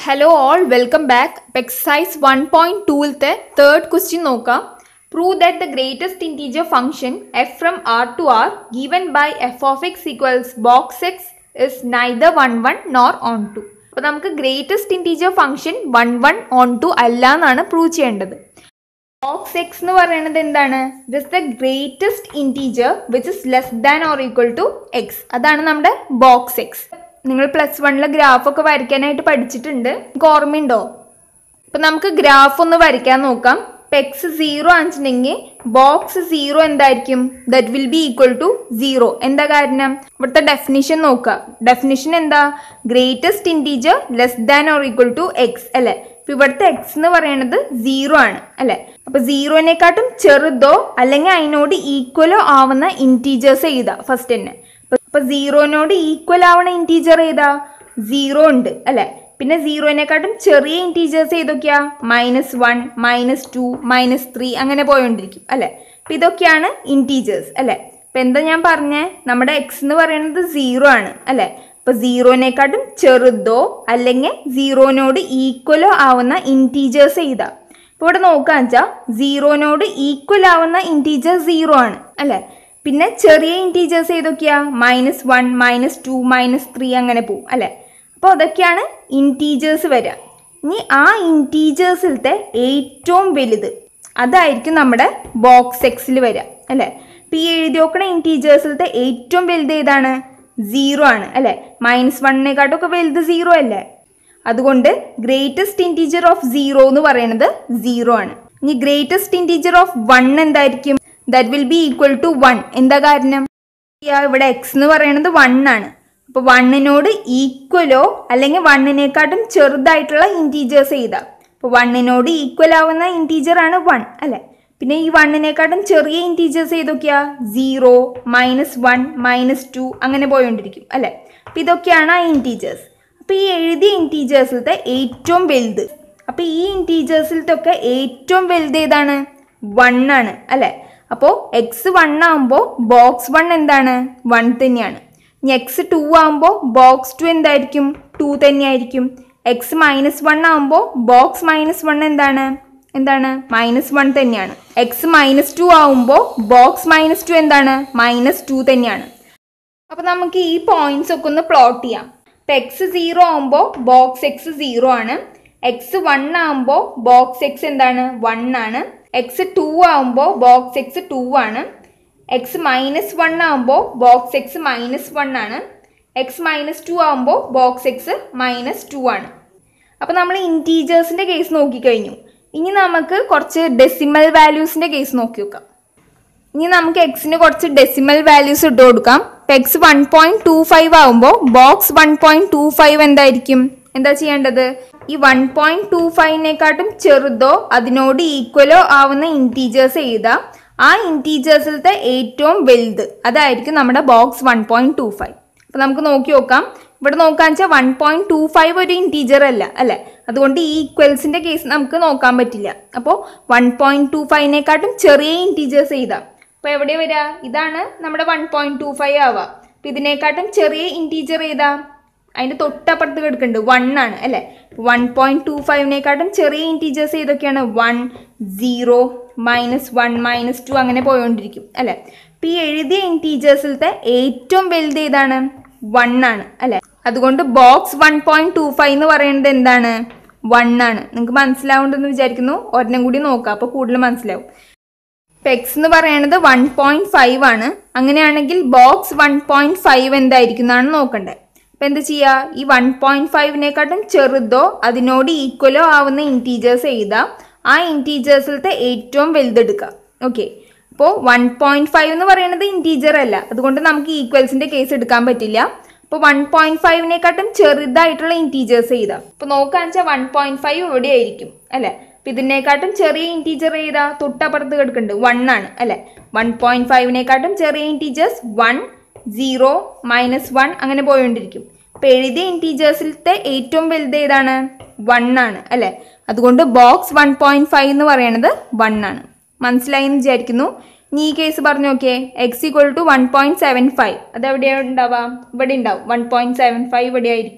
Hello all welcome back exercise one point ടൂവിലത്തെ third question നോക്കാം prove that the greatest integer function F from R to R given by F of X equals box X is neither one one nor onto അപ്പോൾ നമുക്ക് greatest integer function one one onto അല്ല എന്നാണ് prove ചെയ്യേണ്ടത് box X എന്ന് പറയുന്നത് എന്താണ് this the greatest integer which is less than or equal to X അതാണ് നമ്മുടെ ബോക്സ് എക്സ് നിങ്ങൾ പ്ലസ് വണ്ണിലെ ഗ്രാഫ് ഒക്കെ വരയ്ക്കാനായിട്ട് പഠിച്ചിട്ടുണ്ട് നിങ്ങൾക്ക് ഓർമ്മയുണ്ടോ ഇപ്പൊ നമുക്ക് ഗ്രാഫ് ഒന്ന് വരയ്ക്കാൻ നോക്കാം ഇപ്പൊ എക്സ് സീറോ ആണെന്നുണ്ടെങ്കിൽ ബോക്സ് സീറോ എന്തായിരിക്കും that will be equal to zero എന്താ കാരണം ഇവിടുത്തെ ഡെഫിനിഷൻ നോക്കുക ഡെഫിനിഷൻ എന്താ greatest integer less than or equal to X അല്ലെ ഇപ്പൊ ഇവിടുത്തെ എക്സ് എന്ന് പറയുന്നത് സീറോ ആണ് അല്ലെ അപ്പൊ സീറോനെക്കാട്ടും ചെറുതോ അല്ലെങ്കിൽ അതിനോട് ഈക്വലോ ആവുന്ന ഇൻറ്റീജേഴ്സ് എഴുതാ ഫസ്റ്റ് തന്നെ അപ്പൊ സീറോനോട് ഈക്വൽ ആവണ ഇൻറ്റീജർ ഏതാ സീറോ ഉണ്ട് അല്ലെ പിന്നെ സീറോനെക്കാട്ടും ചെറിയ ഇൻറ്റീജേഴ്സ് ഏതൊക്കെയാ minus one minus two minus three അങ്ങനെ പോയോണ്ടിരിക്കും അല്ലെ അപ്പൊ ഇതൊക്കെയാണ് ഇൻറ്റീജേഴ്സ് അല്ലെ ഇപ്പൊ എന്താ ഞാൻ പറഞ്ഞേ നമ്മുടെ എക്സ് എന്ന് പറയുന്നത് സീറോ ആണ് അല്ലെ അപ്പൊ സീറോനെക്കാട്ടും ചെറുതോ അല്ലെങ്കിൽ സീറോനോട് ഈക്വലോ ആവുന്ന ഇൻറ്റീജേഴ്സ് ഏതാ ഇപ്പൊ ഇവിടെ നോക്കാന്ന് വെച്ചാൽ സീറോനോട് ഈക്വൽ ആവുന്ന ഇൻറ്റീജർ സീറോ ആണ് അല്ലെ പിന്നെ ചെറിയ ഇൻറ്റീജേഴ്സ് ഏതൊക്കെയാ minus one minus two minus three അങ്ങനെ പോവും അല്ലെ അപ്പോൾ അതൊക്കെയാണ് ഇൻറ്റീജേഴ്സ് വരിക ഇനി ആ ഇൻറ്റീജേഴ്സിലത്തെ ഏറ്റവും വലുത് അതായിരിക്കും നമ്മുടെ ബോക്സ് എക്സിൽ വരിക അല്ലേ ഇപ്പം ഈ എഴുതി നോക്കണ ഇൻറ്റീജേഴ്സിലത്തെ ഏറ്റവും വലുത് ഏതാണ് സീറോ ആണ് അല്ലേ മൈനസ് വണ്ണിനെക്കാട്ടൊക്കെ വലുത് സീറോ അല്ലേ അതുകൊണ്ട് ഗ്രേറ്റസ്റ്റ് ഇൻറ്റീജർ ഓഫ് സീറോ എന്ന് പറയുന്നത് സീറോ ആണ് ഇനി ഗ്രേറ്റസ്റ്റ് ഇൻറ്റീജർ ഓഫ് വൺ എന്തായിരിക്കും that will be equal to one എന്താ കാരണം ഇവിടെ എക്സ് എന്ന് പറയുന്നത് വൺ ആണ് അപ്പോൾ വണ്ണിനോട് ഈക്വലോ അല്ലെങ്കിൽ വണ്ണിനെക്കാട്ടും ചെറുതായിട്ടുള്ള ഇൻറ്റീജേഴ്സ് എഴുതാം അപ്പോൾ വണ്ണിനോട് ഈക്വൽ ആവുന്ന ഇൻറ്റീജർ ആണ് വൺ അല്ലേ പിന്നെ ഈ വണ്ണിനെക്കാട്ടും ചെറിയ ഇൻറ്റീജേഴ്സ് ഏതൊക്കെയാ zero minus one minus two അങ്ങനെ പോയോണ്ടിരിക്കും അല്ലേ അപ്പം ഇതൊക്കെയാണ് ആ ഇൻറ്റീജേഴ്സ് അപ്പോൾ ഈ എഴുതിയ ഇൻറ്റീജേഴ്സിലത്തെ ഏറ്റവും വലുത് അപ്പോൾ ഈ ഇൻറ്റീജേഴ്സിലത്തൊക്കെ ഏറ്റവും വലുത് ഏതാണ് വൺ ആണ് അല്ലേ അപ്പോൾ എക്സ് വൺ ആകുമ്പോൾ ബോക്സ് വൺ എന്താണ് വൺ തന്നെയാണ് ഇനി എക്സ് ടു ആകുമ്പോൾ ബോക്സ് ടു എന്തായിരിക്കും ടു തന്നെയായിരിക്കും എക്സ് മൈനസ് വൺ ആകുമ്പോൾ ബോക്സ് മൈനസ് വൺ എന്താണ് എന്താണ് മൈനസ് വൺ തന്നെയാണ് എക്സ് മൈനസ് ടു ആകുമ്പോൾ ബോക്സ് മൈനസ് ടു എന്താണ് മൈനസ് ടു തന്നെയാണ് അപ്പോൾ നമുക്ക് ഈ പോയിന്റ്സ് ഒക്കെ ഒന്ന് പ്ലോട്ട് ചെയ്യാം ഇപ്പം എക്സ് സീറോ ആകുമ്പോൾ ബോക്സ് എക്സ് സീറോ ആണ് എക്സ് വൺ ആകുമ്പോൾ ബോക്സ് എക്സ് എന്താണ് വൺ ആണ് എക്സ് ടു ആകുമ്പോൾ ബോക്സ് എക്സ് ടു ആണ് എക്സ് മൈനസ് വൺ ആകുമ്പോൾ ബോക്സ് എക്സ് മൈനസ് വൺ ആണ് എക്സ് മൈനസ് ടു ആകുമ്പോൾ ബോക്സ് എക്സ് മൈനസ് ടു ആണ് അപ്പോൾ നമ്മൾ ഇൻറ്റീജേഴ്സിൻ്റെ കേസ് നോക്കിക്കഴിഞ്ഞു ഇനി നമുക്ക് കുറച്ച് ഡെസിമൽ വാല്യൂസിൻ്റെ കേസ് നോക്കി നോക്കാം ഇനി നമുക്ക് എക്സിന് കുറച്ച് ഡെസിമൽ വാല്യൂസ് ഇട്ട് കൊടുക്കാം X one point two five ആകുമ്പോൾ box one point two five എന്തായിരിക്കും എന്താ ചെയ്യേണ്ടത് ഈ വൺ പോയിന്റ് ടു ഫൈവിനെക്കാട്ടും ചെറുതോ അതിനോട് ഈക്വലോ ആവുന്ന ഇൻറ്റീജേഴ്സ് എഴുതാം ആ ഇൻറ്റീജേഴ്സിലത്തെ ഏറ്റവും വലുത് അതായിരിക്കും നമ്മുടെ box one point two five അപ്പോൾ നമുക്ക് നോക്കി നോക്കാം ഇവിടെ നോക്കാന്ന് വെച്ചാൽ വൺ പോയിന്റ് ടു ഫൈവ് ഒരു ഇൻറ്റീജർ അല്ല അല്ലേ അതുകൊണ്ട് ഈ ഈക്വൽസിന്റെ കേസ് നമുക്ക് നോക്കാൻ പറ്റില്ല അപ്പോൾ വൺ പോയിന്റ് ടു ഫൈവിനെക്കാട്ടും ചെറിയ ഇൻറ്റീജേഴ്സ് എഴുതാം അപ്പോൾ എവിടെ വരിക ഇതാണ് നമ്മുടെ വൺ പോയിന്റ് ടു ഫൈവ് ആവുക അപ്പം ഇതിനെക്കാട്ടും ചെറിയ ഇൻറ്റീജർ ഏതാ അതിൻ്റെ തൊട്ടപ്പുറത്ത് കിടക്കുന്നുണ്ട് വൺ ആണ് അല്ലേ വൺ പോയിന്റ് ടു ഫൈവിനെക്കാട്ടും ചെറിയ ഇൻറ്റീജേഴ്സ് ഏതൊക്കെയാണ് one zero minus one minus two അങ്ങനെ പോയോണ്ടിരിക്കും അല്ലേ അപ്പം ഈ എഴുതിയ ഇൻറ്റീജേഴ്സിലത്തെ ഏറ്റവും വലുത് ഏതാണ് വൺ ആണ് അല്ലേ അതുകൊണ്ട് box one point two five എന്ന് പറയുന്നത് എന്താണ് വൺ ആണ് നിങ്ങൾക്ക് മനസ്സിലാവുണ്ടെന്ന് വിചാരിക്കുന്നു ഒരെണ്ണം കൂടി നോക്കാം അപ്പോൾ കൂടുതൽ മനസ്സിലാവും ഇപ്പം എക്സ് എന്ന് പറയുന്നത് വൺ പോയിന്റ് ഫൈവ് ആണ് അങ്ങനെയാണെങ്കിൽ ബോക്സ് വൺ പോയിന്റ് ഫൈവ് എന്തായിരിക്കും എന്നാണ് നോക്കണ്ടേ അപ്പം എന്ത് ചെയ്യുക ഈ വൺ പോയിന്റ് ഫൈവിനെക്കാട്ടും ചെറുതോ അതിനോട് ഈക്വലോ ആവുന്ന ഇൻറ്റീജേഴ്സ് എഴുതാം ആ ഇൻറ്റീജേഴ്സിലത്തെ ഏറ്റവും വലുതെടുക്കുക ഓക്കെ അപ്പോൾ വൺ പോയിന്റ് ഫൈവ് എന്ന് പറയുന്നത് ഇൻറ്റീജർ അല്ല അതുകൊണ്ട് നമുക്ക് ഈക്വൽസിന്റെ കേസ് എടുക്കാൻ പറ്റില്ല അപ്പോൾ വൺ പോയിന്റ് ഫൈവിനെക്കാട്ടും ചെറുതായിട്ടുള്ള ഇൻറ്റീജേഴ്സ് എഴുതാം അപ്പോൾ നോക്കാന്ന് വെച്ചാൽ വൺ പോയിന്റ് ഫൈവ് ഇവിടെ ആയിരിക്കും അല്ലേ അപ്പം ഇതിനെക്കാട്ടും ചെറിയ ഇൻറ്റീജർ ഏതാ തൊട്ടപ്പുറത്ത് കിടക്കുന്നുണ്ട് വൺ ആണ് അല്ലേ വൺ പോയിന്റ് ഫൈവിനെക്കാട്ടും ചെറിയ integers one zero minus one അങ്ങനെ പോയോണ്ടിരിക്കും അപ്പം എഴുതിയ ഇൻറ്റീജേഴ്സിലത്തെ ഏറ്റവും വലുത് ഏതാണ് വൺ ആണ് അല്ലേ അതുകൊണ്ട് ബോക്സ് വൺ പോയിന്റ് ഫൈവ് എന്ന് പറയുന്നത് വൺ ആണ് മനസ്സിലായി എന്ന് വിചാരിക്കുന്നു ഇനി ഈ കേസ് പറഞ്ഞു നോക്കിയേ x equal to one point seven five അത് എവിടെയാണ് ഉണ്ടാവുക ഇവിടെ ഉണ്ടാവും വൺ പോയിന്റ് സെവൻ ഫൈവ് ഇവിടെ ആയിരിക്കും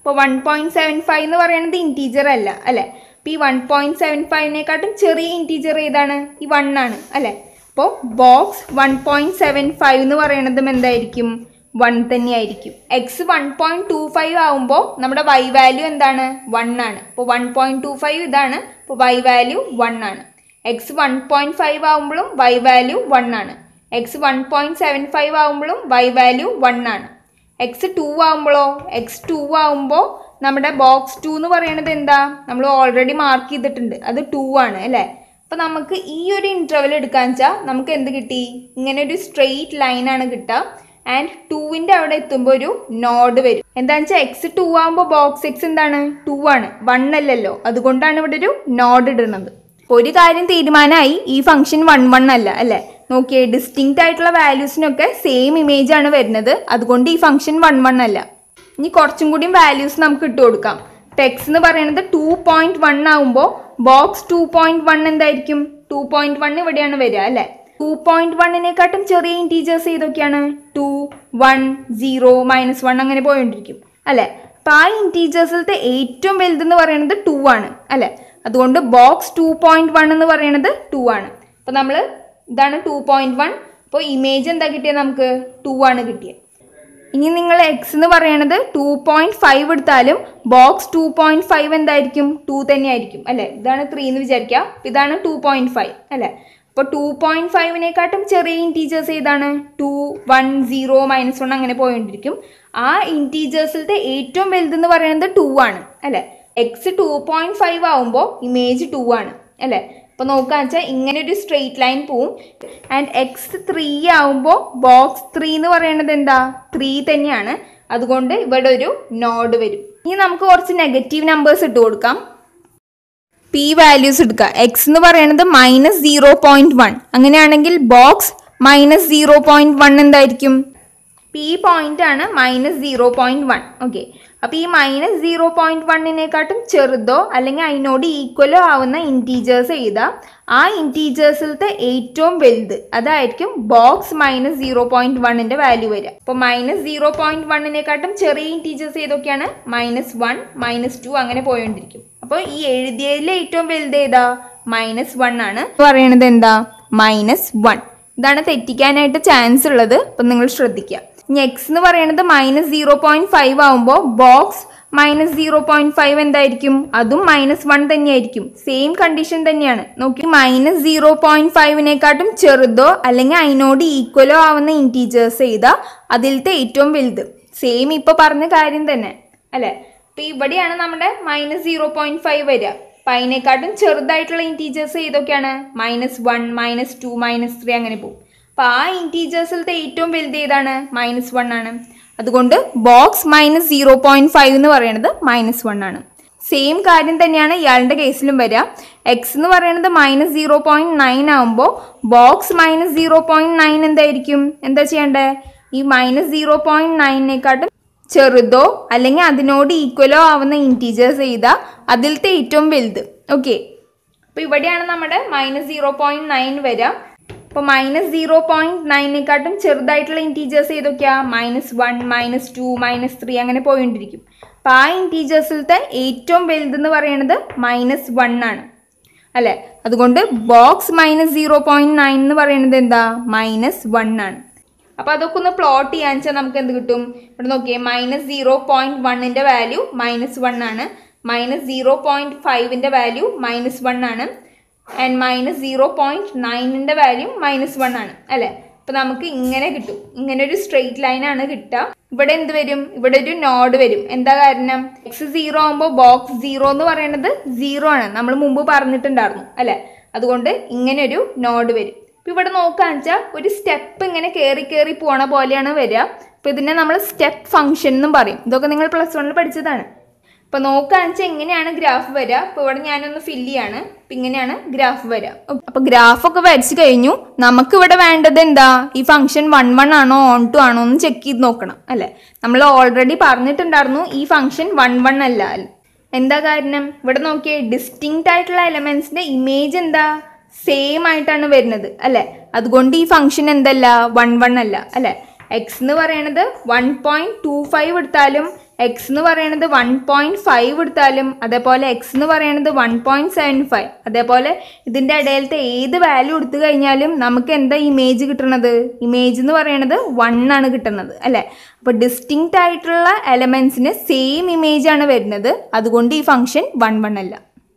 അപ്പോൾ വൺ പോയിൻറ്റ് സെവൻ ഫൈവ് എന്ന് പറയുന്നത് ഇൻറ്റീജർ അല്ല അല്ലേ അപ്പോൾ ഈ വൺ പോയിൻറ്റ് സെവൻ ഫൈവിനെക്കാട്ടും ചെറിയ ഇൻറ്റീജർ ഏതാണ് ഈ വൺ ആണ് അല്ലേ അപ്പോൾ box one point seven five എന്ന് പറയുന്നതും എന്തായിരിക്കും വൺ തന്നെയായിരിക്കും x one point two five ആകുമ്പോൾ നമ്മുടെ വൈ വാല്യൂ എന്താണ് വൺ ആണ് അപ്പോൾ വൺ പോയിൻറ്റ് ടു ഫൈവ് ഇതാണ് അപ്പോൾ വൈ വാല്യൂ വൺ ആണ് എക്സ് വൺ പോയിൻറ്റ് ഫൈവ് ആകുമ്പോഴും വൈ വാല്യൂ വൺ ആണ് X one point seven five ആകുമ്പോഴും വൈ വാല്യൂ വൺ ആണ് എക്സ് ടു ആകുമ്പോഴോ എക്സ് ടു ആകുമ്പോൾ നമ്മുടെ ബോക്സ് ടു എന്ന് പറയുന്നത് എന്താ നമ്മൾ ഓൾറെഡി മാർക്ക് ചെയ്തിട്ടുണ്ട് അത് ടു ആണ് അല്ലേ അപ്പോൾ നമുക്ക് ഈ ഒരു ഇൻ്റർവൽ എടുക്കാന്ന് വെച്ചാൽ നമുക്ക് എന്ത് കിട്ടി ഇങ്ങനെ ഒരു സ്ട്രെയിറ്റ് ലൈനാണ് കിട്ടുക ആൻഡ് ടൂവിൻ്റെ അവിടെ എത്തുമ്പോൾ ഒരു നോഡ് വരും എന്താണെന്ന് വെച്ചാൽ എക്സ് ടു ആകുമ്പോൾ ബോക്സ് എക്സ് എന്താണ് ടു ആണ് വൺ അല്ലല്ലോ അതുകൊണ്ടാണ് ഇവിടെ ഒരു നോഡ് ഇടുന്നത് ഒരു കാര്യം തീരുമാനമായി ഈ ഫംഗ്ഷൻ വൺ വൺ അല്ല അല്ലേ നോക്കിയേ ഡിസ്റ്റിങ്ക്റ്റ് ആയിട്ടുള്ള വാല്യൂസിനൊക്കെ സെയിം ഇമേജ് ആണ് വരുന്നത് അതുകൊണ്ട് ഈ ഫംഗ്ഷൻ വൺ വൺ അല്ല ഇനി കുറച്ചും കൂടിയും വാല്യൂസ് നമുക്ക് ഇട്ട് കൊടുക്കാം ഇപ്പം എക്സ് എന്ന് പറയുന്നത് ടു പോയിന്റ് വൺ ആകുമ്പോൾ ബോക്സ് ടു പോയിന്റ് വൺ എന്തായിരിക്കും ടു പോയിന്റ് വൺ ഇവിടെയാണ് വരിക അല്ലേ ടു പോയിന്റ് വണ്ണിനെക്കാട്ടും ചെറിയ ഇൻറ്റീജേഴ്സ് ഏതൊക്കെയാണ് two one zero minus one അങ്ങനെ പോയിക്കൊണ്ടിരിക്കും അല്ലേ അപ്പം ആ ഇൻറ്റീജേഴ്സിലത്തെ ഏറ്റവും വലുതെന്ന് പറയുന്നത് ടു ആണ് അല്ലേ അതുകൊണ്ട് ബോക്സ് ടു പോയിന്റ് വൺ എന്ന് പറയുന്നത് ടു ആണ് അപ്പോൾ നമ്മൾ ഇതാണ് ടു പോയിന്റ് വൺ അപ്പോൾ ഇമേജ് എന്താ കിട്ടിയത് നമുക്ക് ടു ആണ് കിട്ടിയത് ഇനി നിങ്ങൾ എക്സ് എന്ന് പറയണത് ടു പോയിന്റ് ഫൈവ് എടുത്താലും ബോക്സ് ടു പോയിന്റ് ഫൈവ് എന്തായിരിക്കും ടു തന്നെയായിരിക്കും അല്ലേ ഇതാണ് ത്രീ എന്ന് വിചാരിക്കുക അപ്പോൾ ഇതാണ് ടു പോയിന്റ് ഫൈവ് അല്ലേ അപ്പോൾ ടു പോയിന്റ് ഫൈവിനെക്കാട്ടും ചെറിയ ഇൻറ്റീജേഴ്സ് ഏതാണ് two one zero minus one അങ്ങനെ പോയിക്കൊണ്ടിരിക്കും ആ ഇൻറ്റീജേഴ്സിലത്തെ ഏറ്റവും വലുതെന്ന് പറയുന്നത് ടു ആണ് അല്ലേ എക്സ് ടു പോയിന്റ് ഫൈവ് ആവുമ്പോൾ ഇമേജ് ടു ആണ് അല്ലേ അപ്പോൾ നോക്കാന്ന് വെച്ചാൽ ഇങ്ങനെ ഒരു സ്ട്രെയിറ്റ് ലൈൻ പോവും ആൻഡ് എക്സ് ത്രീ ആവുമ്പോൾ ബോക്സ് ത്രീ എന്ന് പറയുന്നത് എന്താ ത്രീ തന്നെയാണ് അതുകൊണ്ട് ഇവിടെ ഒരു നോഡ് വരും ഇനി നമുക്ക് കുറച്ച് നെഗറ്റീവ് നമ്പേഴ്സ് ഇട്ട് കൊടുക്കാം പി വാല്യൂസ് എടുക്കുക എക്സ് എന്ന് പറയുന്നത് മൈനസ് സീറോ പോയിന്റ് വൺ അങ്ങനെയാണെങ്കിൽ box minus zero point one എന്തായിരിക്കും പി പോയിന്റ് ആണ് minus zero point one okay അപ്പോൾ ഈ മൈനസ് സീറോ പോയിന്റ് വണ്ണിനെക്കാട്ടും ചെറുതോ അല്ലെങ്കിൽ അതിനോട് ഈക്വലോ ആവുന്ന ഇൻറ്റീജേഴ്സ് എഴുതാം ആ ഇൻറ്റീജേഴ്സിലത്തെ ഏറ്റവും വലുത് അതായിരിക്കും ബോക്സ് മൈനസ് സീറോ പോയിന്റ് വണ്ണിന്റെ വാല്യൂ വരിക അപ്പോൾ മൈനസ് സീറോ പോയിന്റ് വണ്ണിനെക്കാട്ടും ചെറിയ ഇൻറ്റീജേഴ്സ് ഏതൊക്കെയാണ് മൈനസ് വൺ മൈനസ് ടു അങ്ങനെ പോയോണ്ടിരിക്കും അപ്പോൾ ഈ എഴുതിയതിലെ ഏറ്റവും വലുത് ഏതാ മൈനസ് വൺ ആണ് പറയണത് എന്താ മൈനസ് വൺ ഇതാണ് തെറ്റിക്കാനായിട്ട് ചാൻസ് ഉള്ളത് അപ്പം നിങ്ങൾ ശ്രദ്ധിക്കുക ഇനി എക്സ് എന്ന് പറയുന്നത് മൈനസ് സീറോ പോയിന്റ് ഫൈവ് ആകുമ്പോൾ box minus zero point five എന്തായിരിക്കും അതും മൈനസ് വൺ തന്നെയായിരിക്കും സെയിം കണ്ടീഷൻ തന്നെയാണ് നോക്കി മൈനസ് സീറോ പോയിന്റ് ഫൈവിനെക്കാട്ടും ചെറുതോ അല്ലെങ്കിൽ അതിനോട് ഈക്വലോ ആവുന്ന ഇൻറ്റീജേഴ്സ് ചെയ്താൽ അതിലത്തെ ഏറ്റവും വലുത് സെയിം ഇപ്പോൾ പറഞ്ഞ കാര്യം തന്നെ അല്ലേ അപ്പം ഇവിടെയാണ് നമ്മുടെ മൈനസ് സീറോ പോയിന്റ് ഫൈവ് വരിക അപ്പം അതിനെക്കാട്ടും ചെറുതായിട്ടുള്ള ഇൻറ്റീജേഴ്സ് ഏതൊക്കെയാണ് minus one minus two minus three അങ്ങനെ പോകും അപ്പോൾ ആ ഇൻറ്റീജേഴ്സിലത്തെ ഏറ്റവും വലുത് ഏതാണ് മൈനസ് വൺ ആണ് അതുകൊണ്ട് box minus zero point five എന്ന് പറയുന്നത് മൈനസ് വൺ ആണ് സെയിം കാര്യം തന്നെയാണ് ഇയാളുടെ കേസിലും വരിക എക്സ് എന്ന് പറയുന്നത് മൈനസ് സീറോ പോയിന്റ് നയൻ ആകുമ്പോൾ box minus zero point nine എന്തായിരിക്കും എന്താ ചെയ്യേണ്ടത് ഈ മൈനസ് സീറോ പോയിന്റ് നയനിനെക്കാട്ടും ചെറുതോ അല്ലെങ്കിൽ അതിനോട് ഈക്വലോ ആവുന്ന ഇൻറ്റീജേഴ്സ് ചെയ്താൽ അതിലത്തെ ഏറ്റവും വലുത് ഓക്കെ അപ്പോൾ ഇവിടെയാണ് നമ്മുടെ മൈനസ് സീറോ പോയിന്റ് നയൻ വരിക അപ്പോൾ മൈനസ് സീറോ പോയിന്റ് നയനെക്കാട്ടും ചെറുതായിട്ടുള്ള ഇൻറ്റീജേഴ്സ് ഏതൊക്കെയാ minus one minus two minus three അങ്ങനെ പോയിക്കൊണ്ടിരിക്കും അപ്പോൾ ആ ഇൻറ്റീജേഴ്സിലത്തെ ഏറ്റവും വലുതെന്ന് പറയുന്നത് മൈനസ് വൺ ആണ് അല്ലേ അതുകൊണ്ട് box minus zero point nine എന്ന് പറയുന്നത് എന്താ മൈനസ് വൺ ആണ് അപ്പോൾ അതൊക്കെ ഒന്ന് പ്ലോട്ട് ചെയ്യാൻ വെച്ചാൽ നമുക്ക് എന്ത് കിട്ടും ഇവിടെ നോക്കിയേ മൈനസ് സീറോ പോയിന്റ് വണ്ണിൻ്റെ വാല്യൂ മൈനസ് വൺ ആണ് മൈനസ് സീറോ പോയിന്റ് ഫൈവിൻ്റെ വാല്യൂ മൈനസ് വൺ ആണ് ആൻഡ് മൈനസ് സീറോ പോയിന്റ് നയനിൻ്റെ വാല്യൂ മൈനസ് വൺ ആണ് അല്ലേ അപ്പോൾ നമുക്ക് ഇങ്ങനെ കിട്ടും ഇങ്ങനെ ഒരു സ്ട്രെയിറ്റ് ലൈൻ ആണ് കിട്ടുക ഇവിടെ എന്ത് വരും ഇവിടെ ഒരു നോഡ് വരും എന്താ കാരണം എക്സ് സീറോ ആകുമ്പോൾ ബോക്സ് സീറോ എന്ന് പറയുന്നത് സീറോ ആണ് നമ്മൾ മുമ്പ് പറഞ്ഞിട്ടുണ്ടായിരുന്നു അല്ലേ അതുകൊണ്ട് ഇങ്ങനെ ഒരു നോഡ് വരും ഇപ്പം ഇവിടെ നോക്കാന്ന് വെച്ചാൽ ഒരു സ്റ്റെപ്പ് ഇങ്ങനെ കയറി കയറി പോണ പോലെയാണ് വരിക അപ്പോൾ ഇതിനെ നമ്മൾ സ്റ്റെപ്പ് ഫംഗ്ഷൻ എന്നും പറയും ഇതൊക്കെ നിങ്ങൾ പ്ലസ് വണ്ണിൽ പഠിച്ചതാണ് അപ്പോൾ നോക്കാന്ന് വെച്ചാൽ എങ്ങനെയാണ് ഗ്രാഫ് വരിക അപ്പോൾ ഇവിടെ ഞാനൊന്ന് ഫില്ല് ചെയ്യാണ് അപ്പം ഇങ്ങനെയാണ് ഗ്രാഫ് വരിക അപ്പോൾ ഗ്രാഫൊക്കെ വരച്ച് കഴിഞ്ഞു നമുക്ക് ഇവിടെ വേണ്ടത് എന്താ ഈ ഫംഗ്ഷൻ വൺ വൺ ആണോ ഓൺ ടു ആണോ എന്ന് ചെക്ക് ചെയ്ത് നോക്കണം അല്ലേ നമ്മൾ ഓൾറെഡി പറഞ്ഞിട്ടുണ്ടായിരുന്നു ഈ ഫംഗ്ഷൻ വൺ വൺ അല്ല എന്താ കാരണം ഇവിടെ നോക്കിയേ ഡിസ്റ്റിങ്ക്റ്റ് ആയിട്ടുള്ള എലമെന്റ്സിന്റെ ഇമേജ് എന്താ സെയിം ആയിട്ടാണ് വരുന്നത് അല്ലേ അതുകൊണ്ട് ഈ ഫംഗ്ഷൻ എന്തല്ല വൺ വൺ അല്ല അല്ലേ എക്സ് എന്ന് പറയണത് വൺ പോയിന്റ് ടു ഫൈവ് എടുത്താലും എക്സ് എന്ന് പറയുന്നത് വൺ പോയിന്റ് ഫൈവ് എടുത്താലും അതേപോലെ എക്സ് എന്ന് പറയുന്നത് വൺ പോയിന്റ് സെവൻ ഫൈവ് അതേപോലെ ഇതിൻ്റെ ഇടയിലത്തെ ഏത് വാല്യൂ എടുത്തു കഴിഞ്ഞാലും നമുക്ക് എന്താ ഇമേജ് കിട്ടുന്നത് ഇമേജ് എന്ന് പറയുന്നത് വൺ ആണ് കിട്ടുന്നത് അല്ലേ അപ്പോൾ ഡിസ്റ്റിങ്ക്റ്റ് ആയിട്ടുള്ള എലമെൻസിന് സെയിം ഇമേജ് ആണ് വരുന്നത് അതുകൊണ്ട് ഈ ഫംഗ്ഷൻ വൺ വൺ അല്ല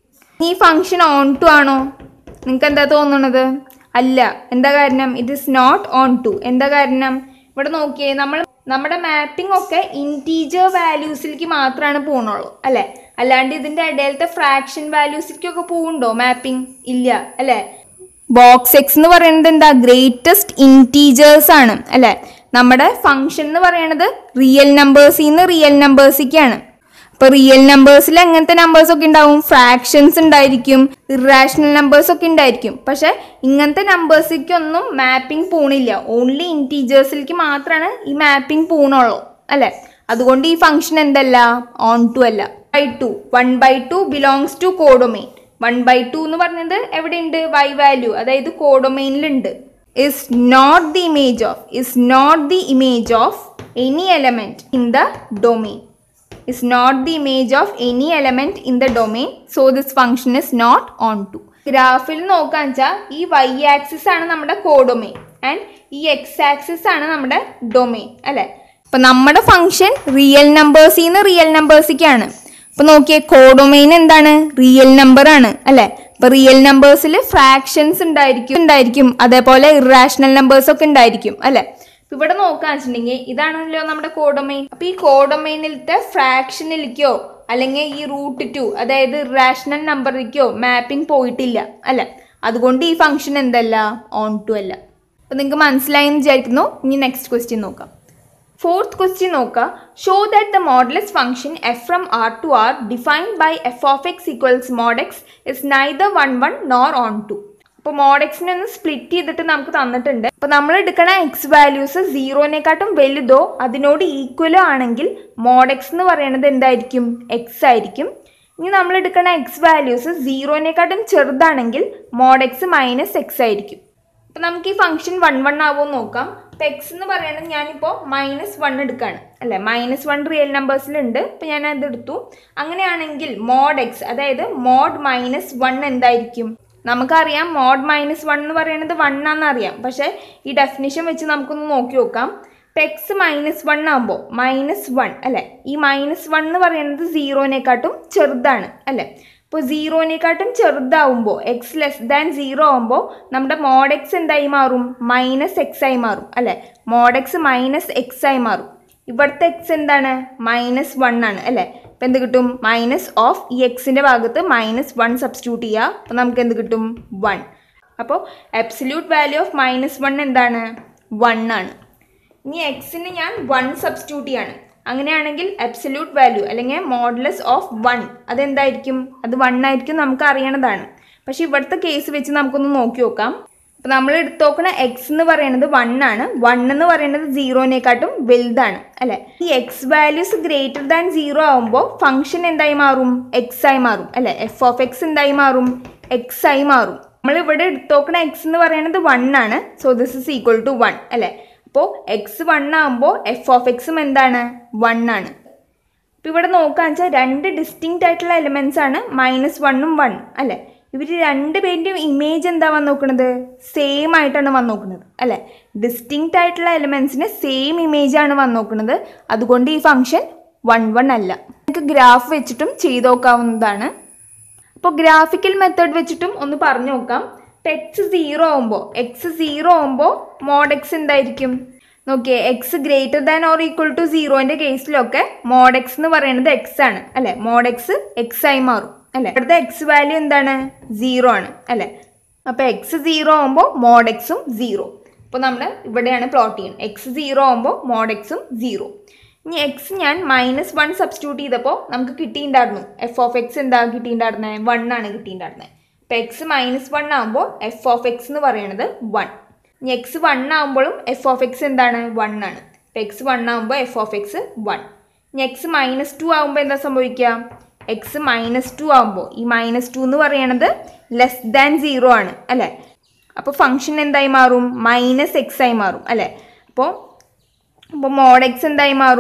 ഈ ഫംഗ്ഷൻ ഓൺ ടു ആണോ നിങ്ങൾക്ക് എന്താ തോന്നുന്നത് അല്ല എന്താ കാരണം it is not onto എന്താ കാരണം ഇവിടെ നോക്കിയേ നമ്മൾ നമ്മുടെ മാപ്പിംഗ് ഒക്കെ ഇൻറ്റീജർ വാല്യൂസിലേക്ക് മാത്രമാണ് പോകുന്നുള്ളൂ അല്ലേ അല്ലാണ്ട് ഇതിൻ്റെ ഇടയിലത്തെ ഫ്രാക്ഷൻ വാല്യൂസിലേക്കൊക്കെ പോകുന്നുണ്ടോ മാപ്പിംഗ് ഇല്ല അല്ലേ ബോക്സ് എക്സ് എന്ന് പറയുന്നത് എന്താ ഗ്രേറ്റസ്റ്റ് ഇൻറ്റീജേഴ്സ് ആണ് അല്ലേ നമ്മുടെ ഫംഗ്ഷൻ എന്ന് പറയുന്നത് റിയൽ നമ്പേഴ്സിൽ നിന്ന് റിയൽ നമ്പേഴ്സിലേക്കാണ് ഇപ്പൊ റിയൽ നമ്പേഴ്സിൽ എങ്ങനത്തെ നമ്പേഴ്സ് ഒക്കെ ഉണ്ടാവും ഫ്രാക്ഷൻസ് ഉണ്ടായിരിക്കും ഇറാഷണൽ നമ്പേഴ്സ് ഒക്കെ ഉണ്ടായിരിക്കും പക്ഷെ ഇങ്ങനത്തെ നമ്പേഴ്സിലേക്കൊന്നും മാപ്പിംഗ് പോണില്ല ഓൺലി ഇൻറ്റീജേഴ്സിലേക്ക് മാത്രമാണ് ഈ മാപ്പിംഗ് പോണുള്ളൂ അല്ലെ അതുകൊണ്ട് ഈ ഫംഗ്ഷൻ എന്തല്ല ഓൺ ടു അല്ല by two one by two belongs to codomain one by two എന്ന് പറഞ്ഞത് എവിടെയുണ്ട് വൈ വാല്യൂ അതായത് കോഡൊമെയിനിലുണ്ട് is not the image of is not the image of any element in the domain is not the image of any element in the domain so this function is not on to ഗ്രാഫിൽ നോക്കാൻ വെച്ചാൽ ഈ Y axis ആണ് നമ്മുടെ codomain and ഈ x axis ആണ് നമ്മുടെ domain അല്ലേ അപ്പൊ നമ്മുടെ ഫംഗ്ഷൻ റിയൽ നമ്പേഴ്സിൽ നിന്ന് റിയൽ നമ്പേഴ്സിലേക്കാണ് അപ്പൊ നോക്കിയേ കോഡൊമെയിൻ എന്താണ് റിയൽ നമ്പർ ആണ് അല്ലെ അപ്പൊ റിയൽ നമ്പേഴ്സിൽ ഫ്രാക്ഷൻസ് ഉണ്ടായിരിക്കും ഉണ്ടായിരിക്കും അതേപോലെ ഇറാഷണൽ നമ്പേഴ്സ് ഒക്കെ ഉണ്ടായിരിക്കും അല്ലെ ഇപ്പൊ ഇവിടെ നോക്കാന്ന് വെച്ചിട്ടുണ്ടെങ്കിൽ ഇതാണല്ലോ നമ്മുടെ കോഡൊമൈൻ അപ്പൊ ഈ കോഡൊമൈനിലത്തെ ഫ്രാക്ഷനിലേക്കോ അല്ലെങ്കിൽ ഈ റൂട്ട് ടു അതായത് റാഷണൽ നമ്പറിലേക്കോ മാപ്പിംഗ് പോയിട്ടില്ല അല്ലെ അതുകൊണ്ട് ഈ ഫംഗ്ഷൻ എന്തല്ല ഓൺ ടു അല്ല അപ്പൊ നിങ്ങൾക്ക് മനസ്സിലായി എന്ന് വിചാരിക്കുന്നു ഇനി നെക്സ്റ്റ് ക്വസ്റ്റ്യൻ നോക്കാം ഫോർത്ത് ക്വസ്റ്റ്യൻ നോക്കുക show that the modulus function F from R to R defined by F of X equals mod x is neither one one nor onto അപ്പോൾ മോഡെക്സിനെ ഒന്ന് സ്പ്ലിറ്റ് ചെയ്തിട്ട് നമുക്ക് തന്നിട്ടുണ്ട് അപ്പോൾ നമ്മൾ എടുക്കണ എക്സ് വാല്യൂസ് സീറോനെക്കാട്ടും വലുതോ അതിനോട് ഈക്വലോ ആണെങ്കിൽ മോഡെക്സ് എന്ന് പറയുന്നത് എന്തായിരിക്കും എക്സ് ആയിരിക്കും ഇനി നമ്മൾ എടുക്കണ എക്സ് വാല്യൂസ് സീറോനെക്കാട്ടും ചെറുതാണെങ്കിൽ മോഡെക്സ് മൈനസ് എക്സ് ആയിരിക്കും അപ്പം നമുക്ക് ഈ ഫംഗ്ഷൻ വൺ വൺ ആവുമെന്ന് നോക്കാം അപ്പം എക്സ് എന്ന് പറയുന്നത് ഞാനിപ്പോൾ മൈനസ് വൺ എടുക്കുകയാണ് അല്ലേ മൈനസ് വൺ റിയൽ നമ്പേഴ്സിലുണ്ട് അപ്പം ഞാൻ അത് എടുത്തു അങ്ങനെയാണെങ്കിൽ മോഡ് എക്സ് അതായത് മോഡ് മൈനസ് വൺ എന്തായിരിക്കും നമുക്കറിയാം മോഡ് മൈനസ് വൺ എന്ന് പറയുന്നത് വൺ ആണെന്ന് അറിയാം പക്ഷേ ഈ ഡെഫിനിഷൻ വെച്ച് നമുക്കൊന്ന് നോക്കി നോക്കാം ഇപ്പം എക്സ് മൈനസ് വൺ ആകുമ്പോൾ മൈനസ് വൺ അല്ലേ ഈ മൈനസ് വൺ എന്ന് പറയുന്നത് സീറോനെക്കാട്ടും ചെറുതാണ് അല്ലേ ഇപ്പോൾ സീറോനെക്കാട്ടും ചെറുതാവുമ്പോൾ എക്സ് ലെസ് ദാൻ സീറോ ആകുമ്പോൾ നമ്മുടെ മോഡ് എക്സ് എന്തായി മാറും മൈനസ് എക്സ് ആയി മാറും അല്ലേ മോഡ് എക്സ് മൈനസ് എക്സ് ആയി മാറും ഇവിടുത്തെ എക്സ് എന്താണ് മൈനസ് വൺ ആണ് അല്ലേ അപ്പം എന്ത് കിട്ടും മൈനസ് ഓഫ് ഈ എക്സിൻ്റെ ഭാഗത്ത് മൈനസ് വൺ സബ്സ്റ്റിറ്റ്യൂട്ട് ചെയ്യുക അപ്പോൾ നമുക്ക് എന്ത് കിട്ടും വൺ അപ്പോൾ absolute value of minus one എന്താണ് വൺ ആണ് ഇനി എക്സിന് ഞാൻ വൺ സബ്സ്റ്റിറ്റ്യൂട്ട് ചെയ്യാണ് അങ്ങനെയാണെങ്കിൽ അബ്സല്യൂട്ട് വാല്യൂ അല്ലെങ്കിൽ മോഡലസ് ഓഫ് വൺ അതെന്തായിരിക്കും അത് വൺ ആയിരിക്കും നമുക്ക് അറിയണതാണ് പക്ഷേ ഇവിടുത്തെ കേസ് വെച്ച് നമുക്കൊന്ന് നോക്കി നോക്കാം അപ്പോൾ നമ്മൾ എടുത്ത് നോക്കണ എക്സ് എന്ന് പറയുന്നത് വൺ ആണ് വൺ എന്ന് പറയുന്നത് സീറോനെക്കാട്ടും വലുതാണ് അല്ലേ ഈ x values greater than zero ആകുമ്പോൾ ഫംഗ്ഷൻ എന്തായി മാറും എക്സ് ആയി മാറും അല്ലേ എഫ് ഓഫ് എക്സ് എന്തായി മാറും എക്സ് ആയി മാറും നമ്മൾ ഇവിടെ എടുത്ത് നോക്കണ എക്സ് എന്ന് പറയുന്നത് വൺ ആണ് so this is equal to one അല്ലേ അപ്പോൾ എക്സ് വൺ ആകുമ്പോൾ എഫ് ഓഫ് എക്സും എന്താണ് വൺ ആണ് ഇപ്പോൾ ഇവിടെ നോക്കാന്ന് വെച്ചാൽ രണ്ട് ഡിസ്റ്റിങ്ക്റ്റ് ആയിട്ടുള്ള എലിമെൻസ് ആണ് മൈനസ് വണ്ണും വൺ അല്ലേ ഇവർ രണ്ട് പേരുടെയും ഇമേജ് എന്താ വന്ന് നോക്കുന്നത് സെയിം ആയിട്ടാണ് വന്ന് നോക്കുന്നത് അല്ലേ ഡിസ്റ്റിങ്ക്റ്റ് ആയിട്ടുള്ള എലിമെൻസിന് സെയിം ഇമേജ് ആണ് വന്ന് നോക്കുന്നത് അതുകൊണ്ട് ഈ ഫംഗ്ഷൻ വൺ വൺ അല്ല നമുക്ക് ഗ്രാഫ് വെച്ചിട്ടും ചെയ്ത് നോക്കാവുന്നതാണ് അപ്പോൾ ഗ്രാഫിക്കൽ മെത്തേഡ് വെച്ചിട്ടും ഒന്ന് പറഞ്ഞു നോക്കാം ഇപ്പം എക്സ് സീറോ ആകുമ്പോൾ എക്സ് സീറോ ആകുമ്പോൾ മോഡ് എക്സ് എന്തായിരിക്കും നോക്കിയേ x greater than or equal to സീറോൻ്റെ കേസിലൊക്കെ മോഡ് എക്സ് എന്ന് പറയുന്നത് എക്സ് ആണ് അല്ലേ മോഡ് എക്സ് എക്സ് ആയി മാറും അല്ലേ ഇവിടുത്തെ എക്സ് വാല്യൂ എന്താണ് സീറോ ആണ് അല്ലേ അപ്പോൾ എക്സ് സീറോ ആകുമ്പോൾ മോഡ് എക്സും സീറോ അപ്പോൾ നമ്മൾ ഇവിടെയാണ് പ്ലോട്ട് ചെയ്യുന്നത് എക്സ് സീറോ ആകുമ്പോൾ മോഡ് എക്സും സീറോ ഇനി എക്സ് ഞാൻ മൈനസ് വൺ സബ്സ്റ്റിറ്റ്യൂട്ട് ചെയ്തപ്പോൾ നമുക്ക് കിട്ടിയിട്ടുണ്ടായിരുന്നു എഫ് ഓഫ് എക്സ് എന്താ കിട്ടിയിട്ടുണ്ടായിരുന്നത് വൺ ആണ് കിട്ടിയിട്ടുണ്ടായിരുന്നത് അപ്പോൾ എക്സ് മൈനസ് വൺ ആകുമ്പോൾ എഫ് ഓഫ് എക്സ് എന്ന് പറയുന്നത് വൺ ഇനി എക്സ് വൺ ആകുമ്പോഴും എഫ് ഓഫ് എക്സ് എന്താണ് വൺ ആണ് അപ്പോൾ എക്സ് വൺ ആകുമ്പോൾ എഫ് ഓഫ് എക്സ് വൺ ഇനി എക്സ് മൈനസ് ടു ആകുമ്പോൾ എന്താ സംഭവിക്കുക എക്സ് മൈനസ് ടു ആകുമ്പോൾ ഈ മൈനസ് ടു എന്ന് പറയണത് ലെസ് ദാൻ സീറോ ആണ് അല്ലേ അപ്പോൾ ഫംഗ്ഷൻ എന്തായി മാറും മൈനസ് എക്സ് ആയി മാറും അല്ലേ അപ്പോൾ അപ്പോൾ മോഡ് എക്സ് എന്തായി മാറും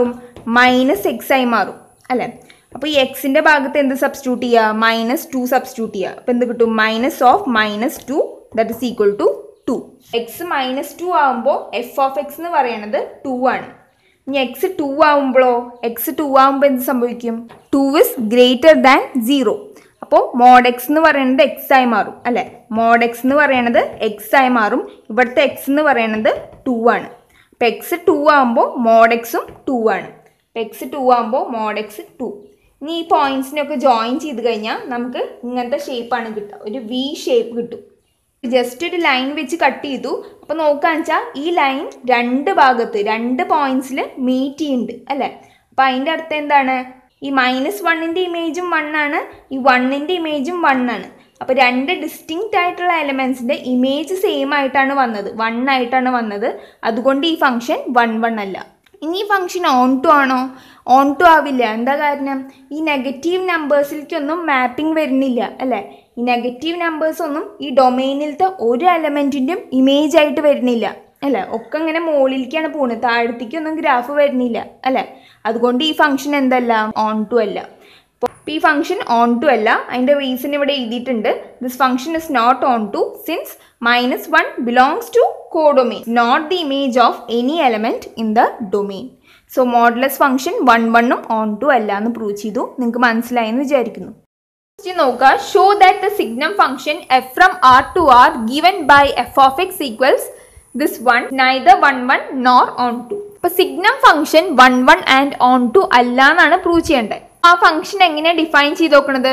മൈനസ് എക്സ് ആയി മാറും അല്ലേ അപ്പോൾ ഈ എക്സിൻ്റെ ഭാഗത്ത് എന്ത് സബ്സ്റ്റിറ്റ്യൂട്ട് ചെയ്യുക മൈനസ് ടു സബ്സ്റ്റിറ്റ്യൂട്ട് ചെയ്യുക അപ്പോൾ എന്ത് കിട്ടും minus of minus two that is equal to two x minus two ആകുമ്പോൾ എഫ് ഓഫ് എക്സ് എന്ന് പറയുന്നത് ടു ആണ് ഇനി എക്സ് ടു ആവുമ്പോഴോ എക്സ് ടു ആവുമ്പോൾ എന്ത് സംഭവിക്കും two is greater than zero അപ്പോൾ മോഡ് എക്സ് എന്ന് പറയുന്നത് എക്സ് ആയി മാറും അല്ലേ മോഡ് എക്സ് എന്ന് പറയുന്നത് എക്സ് ആയി മാറും ഇവിടുത്തെ എക്സ് എന്ന് പറയുന്നത് ടു ആണ് അപ്പോൾ എക്സ് ടു ആകുമ്പോൾ മോഡ് എക്സും ടു ആണ് അപ്പോൾ എക്സ് ടു ആകുമ്പോൾ മോഡ് എക്സ് ടു ഇനി ഈ പോയിന്റ്സിനൊക്കെ ജോയിൻ ചെയ്ത് കഴിഞ്ഞാൽ നമുക്ക് ഇങ്ങനത്തെ ഷേപ്പാണ് കിട്ടുക ഒരു വി ഷേപ്പ് കിട്ടും ജസ്റ്റ് ഒരു ലൈൻ വെച്ച് കട്ട് ചെയ്തു അപ്പോൾ നോക്കാന്ന് വെച്ചാൽ ഈ ലൈൻ രണ്ട് ഭാഗത്ത് രണ്ട് പോയിന്റ്സിൽ മീറ്റ് ചെയ്യുന്നുണ്ട് അല്ലേ അപ്പോൾ അതിൻ്റെ അർത്ഥം എന്താണ് ഈ മൈനസ് വണ്ണിൻ്റെ ഇമേജും വൺ ആണ് ഈ വണ്ണിൻ്റെ ഇമേജും വൺ ആണ് അപ്പോൾ രണ്ട് ഡിസ്റ്റിങ്ക്റ്റ് ആയിട്ടുള്ള എലമെൻസിൻ്റെ ഇമേജ് സെയിം ആയിട്ടാണ് വന്നത് വൺ ആയിട്ടാണ് വന്നത് അതുകൊണ്ട് ഈ ഫംഗ്ഷൻ വൺ വൺ അല്ല ഇനി ഈ ഫംഗ്ഷൻ ഓൺ ടു ആണോ ഓൺ ടു ആവില്ല എന്താ കാരണം ഈ നെഗറ്റീവ് നമ്പേഴ്സിലേക്കൊന്നും മാപ്പിംഗ് വരുന്നില്ല അല്ലേ ഈ നെഗറ്റീവ് നമ്പേഴ്സ് ഒന്നും ഈ ഡൊമൈനിലത്തെ ഒരു എലമെൻറ്റിൻ്റെയും ഇമേജ് ആയിട്ട് വരുന്നില്ല അല്ലേ ഒക്കെ ഇങ്ങനെ മുകളിലേക്കാണ് പോകുന്നത് താഴത്തേക്കൊന്നും ഗ്രാഫ് വരുന്നില്ല അല്ലേ അതുകൊണ്ട് ഈ ഫംഗ്ഷൻ എന്തല്ല ഓൺ ടു അല്ല അപ്പോൾ ഈ ഫംഗ്ഷൻ ഓൺ ടു അല്ല അതിൻ്റെ റീസൺ ഇവിടെ എഴുതിയിട്ടുണ്ട് this function is not onto since minus one belongs to codomain not the image of any element in the domain so modulus function one വണ്ണും onto അല്ല എന്ന് prove ചെയ്തു നിങ്ങൾക്ക് മനസ്സിലായെന്ന് വിചാരിക്കുന്നു ക്വസ്റ്റ്യൻ നോക്കുക show that the signum function F from R to R given by F of X equals this one neither one one nor onto ഇപ്പൊ signum function one one and onto അല്ല എന്നാണ് prove ചെയ്യേണ്ടത് ആ function എങ്ങനെ define ചെയ്ത് നോക്കണത്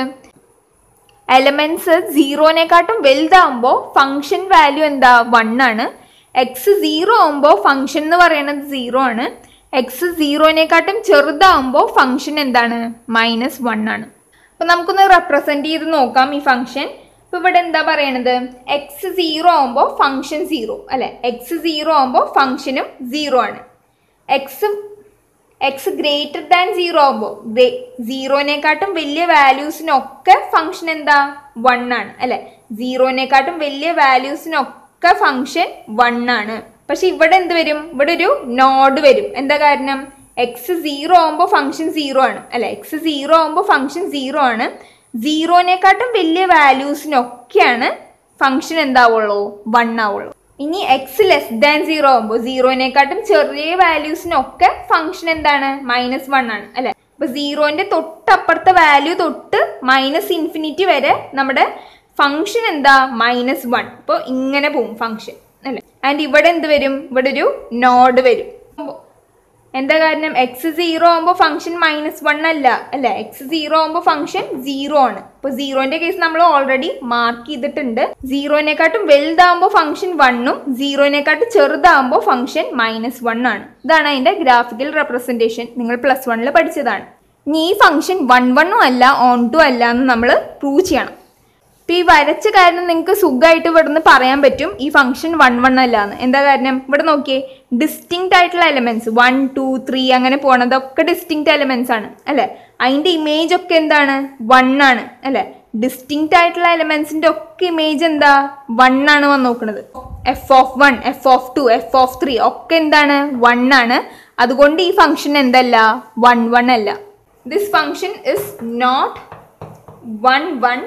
elements സീറോനെക്കാട്ടും വലുതാകുമ്പോൾ ഫംഗ്ഷൻ വാല്യൂ എന്താ വൺ ആണ് എക്സ് സീറോ ആകുമ്പോൾ ഫംഗ്ഷൻ എന്ന് പറയുന്നത് സീറോ ആണ് എക്സ് സീറോനെക്കാട്ടും ചെറുതാകുമ്പോൾ ഫംഗ്ഷൻ എന്താണ് മൈനസ് വൺ ആണ് അപ്പോൾ നമുക്കൊന്ന് റെപ്രസെൻറ്റ് ചെയ്ത് നോക്കാം ഈ ഫംഗ്ഷൻ ഇപ്പോൾ ഇവിടെ എന്താ പറയണത് എക്സ് സീറോ ആകുമ്പോൾ ഫംഗ്ഷൻ സീറോ അല്ലെ എക്സ് സീറോ ആകുമ്പോൾ ഫംഗ്ഷനും സീറോ ആണ് x x greater than zero ആകുമ്പോൾ സീറോനെക്കാട്ടും വലിയ വാല്യൂസിനൊക്കെ ഫംഗ്ഷൻ എന്താ വൺ ആണ് അല്ലെ സീറോനെക്കാട്ടും വലിയ വാല്യൂസിനൊക്കെ ഫംഗ്ഷൻ വൺ ആണ് പക്ഷെ ഇവിടെ എന്ത് വരും ഇവിടെ ഒരു നോഡ് വരും എന്താ കാരണം എക്സ് സീറോ ആകുമ്പോൾ ഫംഗ്ഷൻ സീറോ ആണ് അല്ലെ എക്സ് സീറോ ആകുമ്പോൾ ഫംഗ്ഷൻ സീറോ ആണ് സീറോനെക്കാട്ടും വലിയ വാല്യൂസിനൊക്കെയാണ് ഫംഗ്ഷൻ എന്താവുള്ളൂ വൺ ആവുള്ളൂ ഇനി എക്സ് ലെസ് ദാൻ സീറോ ആകുമ്പോൾ സീറോനെക്കാട്ടും ചെറിയ വാല്യൂസിനൊക്കെ ഫംഗ്ഷൻ എന്താണ് മൈനസ് വൺ ആണ് അല്ലെ അപ്പൊ സീറോന്റെ തൊട്ടപ്പുറത്തെ വാല്യൂ തൊട്ട് മൈനസ് ഇൻഫിനിറ്റി വരെ നമ്മുടെ ഫംഗ്ഷൻ എന്താ മൈനസ് വൺ ഇപ്പോൾ ഇങ്ങനെ പോവും ഫംഗ്ഷൻ അല്ലെ ആൻഡ് ഇവിടെ എന്ത് വരും ഇവിടെ ഒരു നോഡ് വരും എന്താ കാരണം എക്സ് സീറോ ആകുമ്പോൾ ഫംഗ്ഷൻ മൈനസ് വൺ അല്ല അല്ല എക്സ് സീറോ ആകുമ്പോൾ ഫംഗ്ഷൻ സീറോ ആണ് ഇപ്പോൾ സീറോന്റെ കേസ് നമ്മൾ ഓൾറെഡി മാർക്ക് ചെയ്തിട്ടുണ്ട് സീറോനെക്കാട്ടും വലുതാകുമ്പോൾ ഫംഗ്ഷൻ വണ്ണും സീറോനെക്കാട്ടും ചെറുതാകുമ്പോൾ ഫംഗ്ഷൻ മൈനസ് വൺ ആണ് ഇതാണ് അതിന്റെ ഗ്രാഫിക്കൽ റെപ്രസെന്റേഷൻ നിങ്ങൾ പ്ലസ് വണ്ണിൽ പഠിച്ചതാണ് ഇനി ഈ ഫംഗ്ഷൻ വൺ വണ്ണും അല്ല ഓൺ ടു അല്ല എന്ന് നമ്മൾ പ്രൂവ് ചെയ്യണം ഇപ്പം ഈ വരച്ച കാരണം നിങ്ങൾക്ക് സുഖമായിട്ട് ഇവിടെ നിന്ന് പറയാൻ പറ്റും ഈ ഫംഗ്ഷൻ വൺ വൺ അല്ല എന്ന് എന്താ കാരണം ഇവിടെ നോക്കിയേ ഡിസ്റ്റിങ്ക്റ്റ് ആയിട്ടുള്ള എലമെന്റ്സ് വൺ ടു ത്രീ അങ്ങനെ പോണതൊക്കെ ഡിസ്റ്റിങ്ക്റ്റ് എലമെന്റ്സ് ആണ് അല്ലെ അതിന്റെ ഇമേജ് ഒക്കെ എന്താണ് വൺ ആണ് അല്ലെ ഡിസ്റ്റിങ്ക്റ്റ് ആയിട്ടുള്ള എലമെന്റ്സിന്റെ ഒക്കെ ഇമേജ് എന്താ വൺ ആണ് വന്ന് നോക്കുന്നത് f of one f of two f of three ഒക്കെ എന്താണ് വൺ ആണ് അതുകൊണ്ട് ഈ ഫംഗ്ഷൻ എന്തല്ല വൺ വൺ അല്ല this function is not one one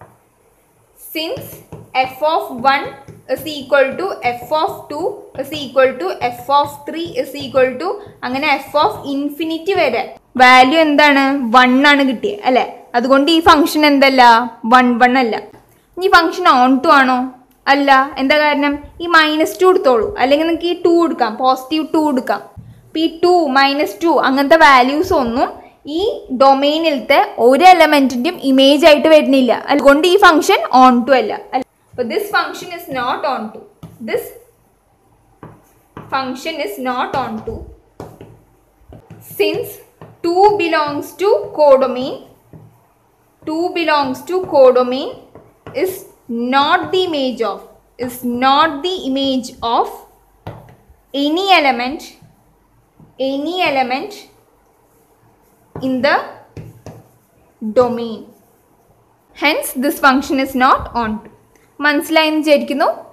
since f of 1 is equal to f of 2 is equal to f of 3 is equal to അങ്ങനെ f of infinity വരെ value എന്താണ് വൺ ആണ് കിട്ടിയത് അല്ലെ അതുകൊണ്ട് ഈ ഫംഗ്ഷൻ എന്തല്ല വൺ വൺ അല്ല ഈ ഫംഗ്ഷൻ ഓൺ ടു ആണോ അല്ല എന്താ കാരണം ഈ മൈനസ് ടു എടുത്തോളൂ അല്ലെങ്കിൽ നിങ്ങൾക്ക് ഈ ടു എടുക്കാം പോസിറ്റീവ് ടു എടുക്കാം അപ്പോൾ ഈ ടു മൈനസ് ടു അങ്ങനത്തെ വാല്യൂസ് ഒന്നും ഈ ഡൊമൈനിലത്തെ ഒരു എലമെന്റിന്റെയും ഇമേജ് ആയിട്ട് വരുന്നില്ല അതുകൊണ്ട് ഈ ഫംഗ്ഷൻ ഓൺ ടു അല്ല അപ്പൊ this function is not onto this function is not onto since two belongs to codomain two belongs to codomain is not the image of is not the image of any element any element in the domain. Hence, this function is not on to. മനസ്സിലായെന്ന് വിചാരിക്കുന്നു